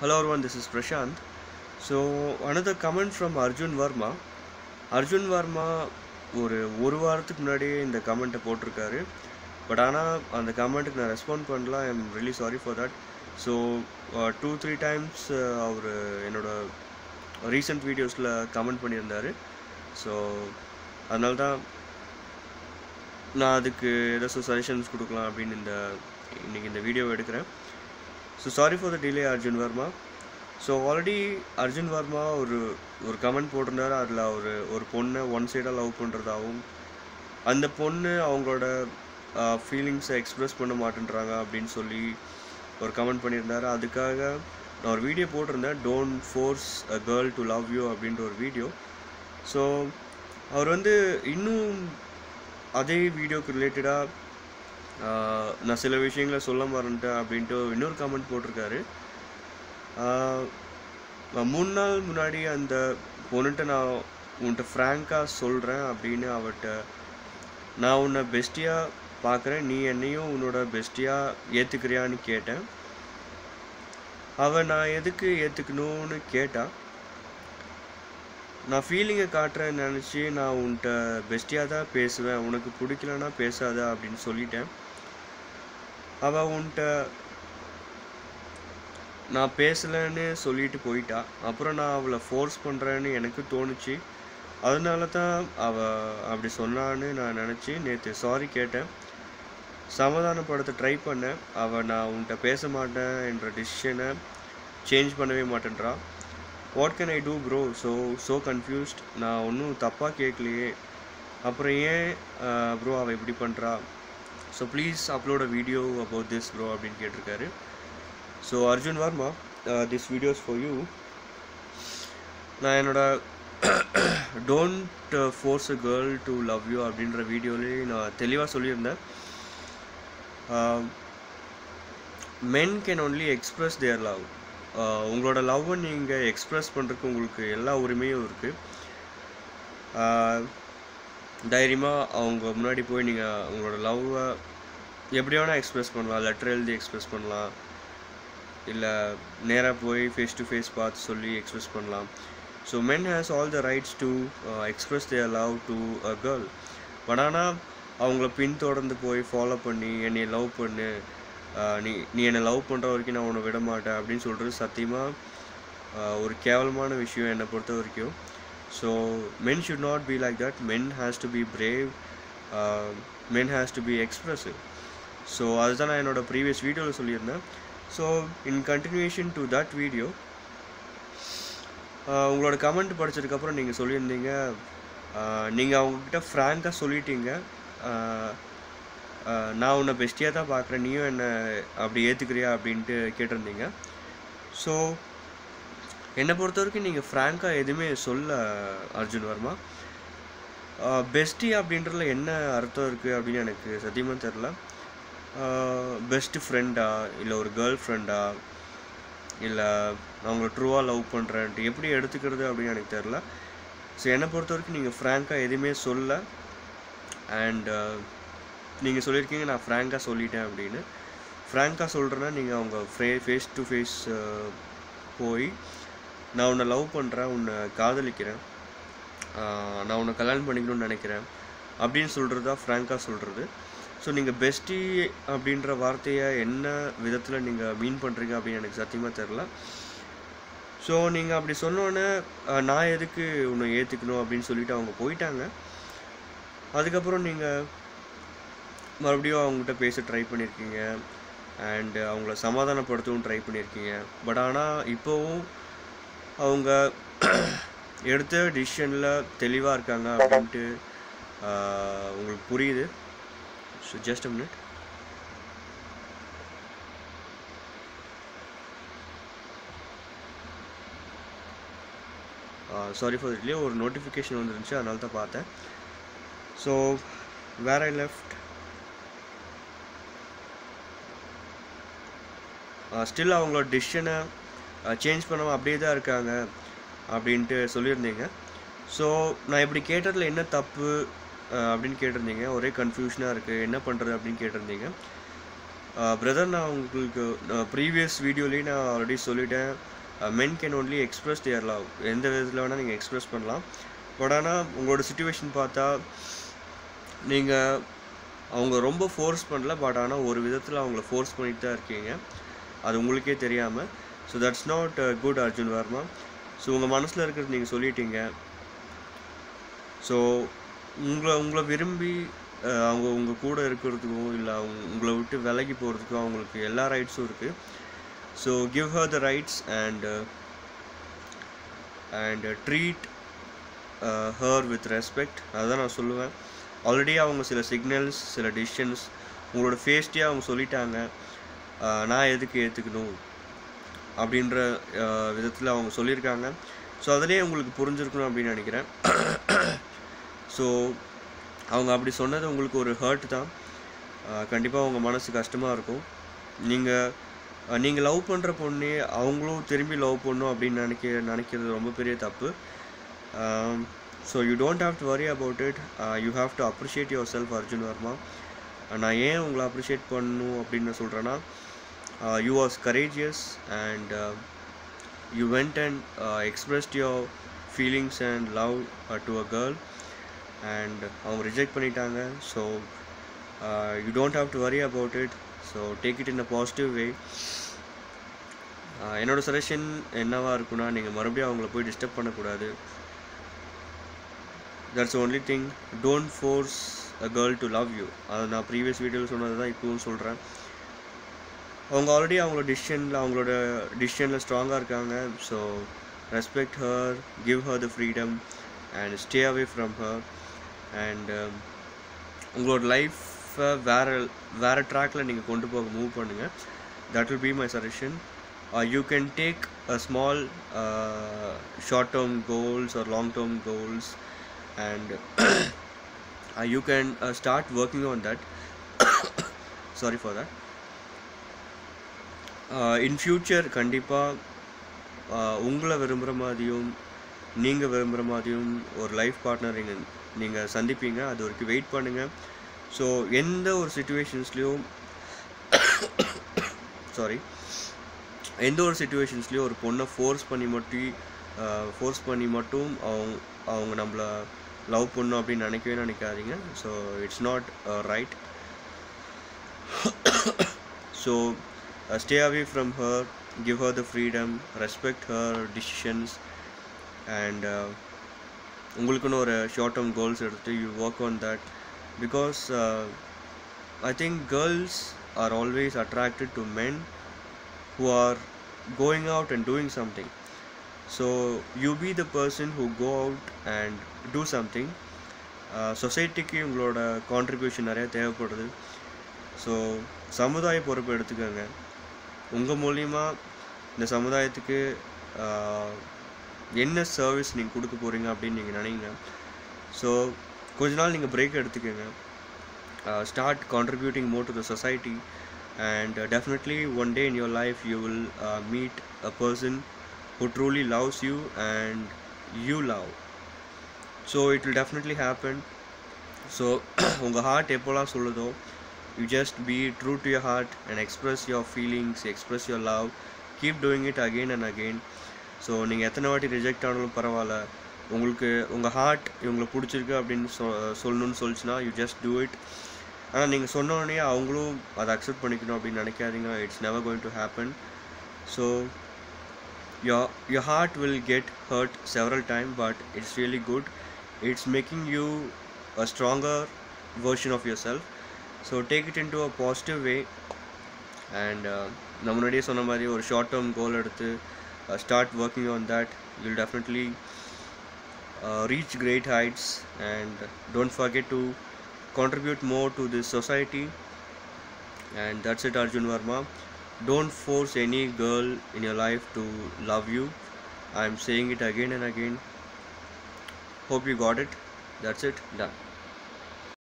Hello everyone, this is Prashant. So another comment from Arjun Varma. Arjun Varma ஒரு ஒரு வாரத்துக்கு முன்னாடியே இந்த கமெண்ட்டை போட்டிருக்காரு பட் ஆனால் அந்த கமெண்ட்டுக்கு நான் ரெஸ்பாண்ட் பண்ணல I am really sorry for that so two three times அவர் என்னோட ரீசெண்ட் வீடியோஸில் கமெண்ட் பண்ணியிருந்தார் ஸோ அதனால தான் நான் அதுக்கு ஏதாச்சும் சஜஷன்ஸ் கொடுக்கலாம் அப்படின்னு இந்த இன்னைக்கு இந்த வீடியோ எடுக்கிறேன் so sorry for the delay Arjun Varma so already Arjun Varma ஒரு ஒரு கமெண்ட் போட்டிருந்தாரு அதில் ஒரு ஒரு பொண்ணை ஒன் சைடாக லவ் பண்ணுறதாகவும் அந்த பொண்ணு அவங்களோட ஃபீலிங்ஸை எக்ஸ்ப்ரெஸ் பண்ண மாட்டேன்றாங்க அப்படின்னு சொல்லி ஒரு கமெண்ட் பண்ணியிருந்தாரு அதுக்காக நான் ஒரு வீடியோ போட்டிருந்தேன் don't force a girl to love you அப்படின்ற ஒரு வீடியோ ஸோ அவர் வந்து இன்னும் அதே வீடியோக்கு ரிலேட்டடாக நான் சில விஷயங்களை சொல்ல மறந்துட்டேன் அப்படின்ட்டு இன்னொரு கமெண்ட் போட்டிருக்காரு ஆஹ் நான் மூணு நாள் முன்னாடி அந்த பொண்ணுகிட்ட நான் உன்கிட்ட ஃப்ராங்காக சொல்கிறேன் அப்படின்னு அவட்ட நான் உன்னை பெஸ்ட்டியாக பார்க்குறேன் நீ என்னையும் உன்னோட பெஸ்ட்டியாக ஏற்றுக்கிறியான்னு கேட்டேன் அவள் நான் எதுக்கு ஏற்றுக்கணும்னு கேட்டா நான் ஃபீலிங்கை காட்டுறேன்னு நினச்சி நான் உன்கிட்ட பெஸ்ட்டியாக தான் பேசுவேன் உனக்கு பிடிக்கலன்னா பேசாத அப்படின்னு சொல்லிட்டேன் அவள் உன்கிட்ட நான் பேசலைன்னு சொல்லிட்டு போயிட்டா அப்புறம் நான் அவளை ஃபோர்ஸ் பண்ணுறேன்னு எனக்கு தோணுச்சு அதனால தான் அவள் அப்படி சொன்னான்னு நான் நினச்சி நேற்று சாரி கேட்டேன் சமாதானப்படுத்த ட்ரை பண்ணேன் அவள் நான் உன்கிட்ட பேச மாட்டேன் என்ற டிசிஷனை சேஞ்ச் பண்ணவே மாட்டேன்றா what can I do bro so so confused நான் ஒன்றும் தப்பாக கேட்கலையே அப்புறம் ஏன் ப்ரோ அவள் இப்படி பண்ணுறா so please upload a video about this bro அப்படின்னு கேட்டிருக்காரு so Arjun Varma this videos for you நான் என்னோட don't force a girl to love you அப்படின்ற வீடியோலேயே நான் தெளிவாக சொல்லியிருந்தேன் men can only express their love உங்களோட லவ்வை நீங்கள் எக்ஸ்ப்ரெஸ் பண்ணுறதுக்கு உங்களுக்கு எல்லா உரிமையும் இருக்குது தைரியமாக அவங்க முன்னாடி போய் நீங்கள் உங்களோட லவ்வை எப்படி வேணால் எக்ஸ்ப்ரெஸ் பண்ணலாம் லெட்டர் எழுதி எக்ஸ்ப்ரெஸ் பண்ணலாம் இல்லை நேராக போய் ஃபேஸ் டு ஃபேஸ் பார்த்து சொல்லி எக்ஸ்ப்ரெஸ் பண்ணலாம் so men has all the rights to express their love to a girl but ஆனால் அவங்கள பின்தொடர்ந்து போய் ஃபாலோ பண்ணி என்னை லவ் பண்ணு நீ நீ என்னை லவ் பண்ணுற வரைக்கும் நான் உன்னை விட மாட்டேன் அப்படின்னு சொல்கிறது சத்தியமாக ஒரு கேவலமான விஷயம் என்னை பொறுத்த வரைக்கும் so men should not be like that men has to be brave men has to be expressive so அதுதான் நான் என்னோடய ப்ரீவியஸ் வீடியோவில் சொல்லியிருந்தேன் so in continuation to that video உங்களோட கமெண்ட் படித்ததுக்கப்புறம் நீங்கள் சொல்லியிருந்தீங்க நீங்கள் அவங்கக்கிட்ட ஃப்ராங்காக சொல்லிட்டீங்க நான் உன்னை பெஸ்ட்டியாக தான் பார்க்குறேன் நீயும் என்னை அப்படி ஏற்றுக்கிறியா அப்படின்ட்டு கேட்டிருந்தீங்க ஸோ என்னை பொறுத்த வரைக்கும் நீங்கள் ஃப்ராங்காக எதுவுமே சொல்ல அர்ஜுன் வர்மா பெஸ்ட்டி அப்படின்றதுல என்ன அர்த்தம் இருக்குது அப்படின்னு எனக்கு சத்தியமாக தெரில பெஸ்ட்டு ஃப்ரெண்டா இல்லை ஒரு கேர்ள் ஃப்ரெண்டா இல்லை அவங்கள ட்ரூவாக லவ் பண்ணுறேன்ட்டு எப்படி எடுத்துக்கிறது அப்படின்னு எனக்கு தெரில ஸோ என்னை பொறுத்த வரைக்கும் நீங்கள் ஃப்ராங்காக எதுவுமே சொல்ல அண்ட் நீங்கள் சொல்லியிருக்கீங்க நான் ஃப்ராங்காக சொல்லிட்டேன் அப்படின்னு ஃப்ராங்காக சொல்கிறேன்னா நீங்கள் அவங்க ஃபே ஃபேஸ் டு ஃபேஸ் போய் நான் உன்னை லவ் பண்ணுறேன் உன்னை காதலிக்கிறேன் நான் உன்னை கல்யாணம் பண்ணிக்கணும்னு நினைக்கிறேன் அப்படின்னு சொல்கிறது தான் ஃப்ராங்காக சொல்கிறது ஸோ நீங்கள் பெஸ்ட்டி அப்படின்ற வார்த்தையை என்ன விதத்தில் நீங்கள் மீன் பண்ணுறீங்க அப்படின்னு எனக்கு சத்தியமாக தெரில ஸோ நீங்கள் அப்படி சொன்னோன்னே நான் எதுக்கு உன்னை ஏற்றுக்கணும் அப்படின்னு சொல்லிட்டு அவங்க போயிட்டாங்க அதுக்கப்புறம் நீங்கள் மறுபடியும் அவங்ககிட்ட பேச ட்ரை பண்ணியிருக்கீங்க அண்டு அவங்கள சமாதானப்படுத்தவும் ட்ரை பண்ணியிருக்கீங்க பட் ஆனால் இப்போவும் அவங்க எடுத்த டிசிஷனில் தெளிவாக இருக்காங்க அப்படின்ட்டு உங்களுக்கு புரியுது so just a minute sorry for இதுலேயே ஒரு நோட்டிஃபிகேஷன் வந்துருந்துச்சு அதனால தான் பார்த்தேன் so where I left still அவங்களோட டிசிஷனை சேஞ்ச் பண்ணாமல் அப்படியே தான் இருக்காங்க அப்படின்ட்டு சொல்லியிருந்தீங்க ஸோ நான் இப்படி கேட்டதில் என்ன தப்பு அப்படின்னு கேட்டிருந்தீங்க ஒரே கன்ஃபியூஷனாக இருக்குது என்ன பண்ணுறது அப்படின்னு கேட்டிருந்தீங்க பிரதர் நான் உங்களுக்கு ப்ரீவியஸ் வீடியோலேயே நான் ஆல்ரெடி சொல்லிட்டேன் men can only express their love எந்த விதத்தில் வேணால் நீங்கள் எக்ஸ்பிரஸ் பண்ணலாம் பட் ஆனால் உங்களோட சுச்சுவேஷன் பார்த்தா நீங்கள் அவங்க ரொம்ப ஃபோர்ஸ் பண்ணல பட் ஆனால் ஒரு விதத்தில் அவங்கள ஃபோர்ஸ் பண்ணிட்டு தான் இருக்கீங்க அது உங்களுக்கே தெரியாமல் so that's not good Arjun Varma so உங்கள் மனசில் இருக்கிறது நீங்கள் சொல்லிட்டீங்க ஸோ உங்களை உங்களை விரும்பி அஹ், அவங்க உங்கள் கூட இருக்கிறதுக்கும் இல்லை அவங்க உங்களை விட்டு விலகி போகிறதுக்கும் அவங்களுக்கு எல்லா ரைட்ஸும் இருக்குது so give her the rights and and treat her with respect அதுதான் நான் சொல்லுவேன் ஆல்ரெடி அவங்க சில சிக்னல்ஸ் சில டிசிஷன்ஸ் உங்களோட ஃபேஸ்டியாக அவங்க சொல்லிட்டாங்க அஹ், நான் எதுக்கு ஏற்றுக்கணும் அப்படின்ற விதத்தில் அவங்க சொல்லியிருக்காங்க ஸோ அதிலே உங்களுக்கு புரிஞ்சிருக்கணும் அப்படின்னு நினைக்கிறேன் ஸோ அவங்க அப்படி சொன்னது உங்களுக்கு ஒரு ஹர்ட் தான் கண்டிப்பாக உங்கள் மனசு கஷ்டமாக இருக்கும் நீங்கள் நீங்கள் லவ் பண்ணுற பொண்ணே அவங்களும் திரும்பி லவ் பண்ணும் அப்படின்னு நினைக்க நினைக்கிறது ரொம்ப பெரிய தப்பு so you don't have to worry about it you have to appreciate yourself Arjun Varma நான் ஏன் உங்களை அப்ரிஷியேட் பண்ணணும் அப்படின்னு நான் சொல்கிறேன்னா you was courageous and you went and uh, expressed your feelings and love uh, to a girl and அவங்க reject பண்ணிட்டாங்க so you don't have to worry about it so take it in a positive way என்னோட suggestion என்னவா இருக்குன்னா நீங்கள் மறுபடியும் அவங்கள போய் disturb பண்ணக்கூடாது that's only thing don't force a girl to love you அதை நான் ப்ரீவியஸ் வீடியோவில் சொன்னது தான் இப்போவும் சொல்கிறேன் அவங்க ஆல்ரெடி அவங்களோட டிசிஷனில் அவங்களோட டிசிஷனில் ஸ்ட்ராங்காக இருக்காங்க so respect her give her the freedom and stay away from her and உங்களோட லைஃப்பை வேறு வேறு ட்ராக்கில் நீங்கள் கொண்டு போக மூவ் பண்ணுங்கள் that will be my suggestion you can take a small short term goals or long term goals and you can start working on that sorry for that in future கண்டிப்பாக உங்களை விரும்புகிற மாதிரியும் நீங்கள் விரும்புகிற மாதிரியும் ஒரு லைஃப் பார்ட்னர் நீங்கள் நீங்கள் சந்திப்பீங்க அது வரைக்கும் வெயிட் பண்ணுங்கள் ஸோ எந்த ஒரு சுச்சுவேஷன்ஸ்லேயும் சாரி எந்த ஒரு சுச்சுவேஷன்ஸ்லேயும் ஒரு பொண்ணை ஃபோர்ஸ் பண்ணி மட்டும் ஃபோர்ஸ் பண்ணி மட்டும் அவங்க அவங்க நம்மளை லவ் பண்ணும் அப்படின்னு நினைக்கவே நினைக்காதீங்க so it's not right so uh, stay away from her give her the freedom respect her decisions and uh, உங்களுக்குன்னு ஒரு ஷார்ட் டேர்ம் கோல்ஸ் எடுத்து you work on that because I think girls are always attracted to men who are going out and doing something so you be the person who go out and do something சொசைட்டிக்கு உங்களோட contribution நிறையா தேவைப்படுது so சமுதாய பொறுப்பு எடுத்துக்கோங்க உங்கள் மூலிமா இந்த சமுதாயத்துக்கு ஆஹ், என்ன சர்வீஸ் நீங்கள் கொடுக்க போகிறீங்க அப்படின்னு நீங்கள் நினைங்க ஸோ கொஞ்ச நாள் நீங்கள் பிரேக் எடுத்துக்கோங்க start contributing more to the society and definitely one day in your life you will meet a person who truly loves you and you love so it will definitely happen so உங்கள் heart எப்போல்லாம் சொல்லுதோ you just be true to your heart and express your feelings express your love keep doing it again and again so நீங்கள் எத்தனை வாட்டி reject ஆனாலும் பரவாயில்ல உங்களுக்கு உங்கள் ஹார்ட் இவங்களை பிடிச்சிருக்கு அப்படின்னு சொ சொல்லணும்னு சொல்லிச்சுன்னா யூ ஜஸ்ட் டூ இட் ஆனால் நீங்கள் சொன்ன உடனே அவங்களும் அதை அக்செப்ட் பண்ணிக்கணும் அப்படின்னு நினைக்காதீங்க it's never going to happen so your your heart will get hurt several times but it's really good it's making you a stronger version of yourself so take it into a positive way and uh, நான் முன்னாடியே சொன்ன மாதிரி ஒரு short term goal எடுத்து start working on that you'll definitely reach great heights and don't forget to contribute more to this society and that's it arjun verma don't force any girl in your life to love you i'm saying it again and again hope you got it that's it done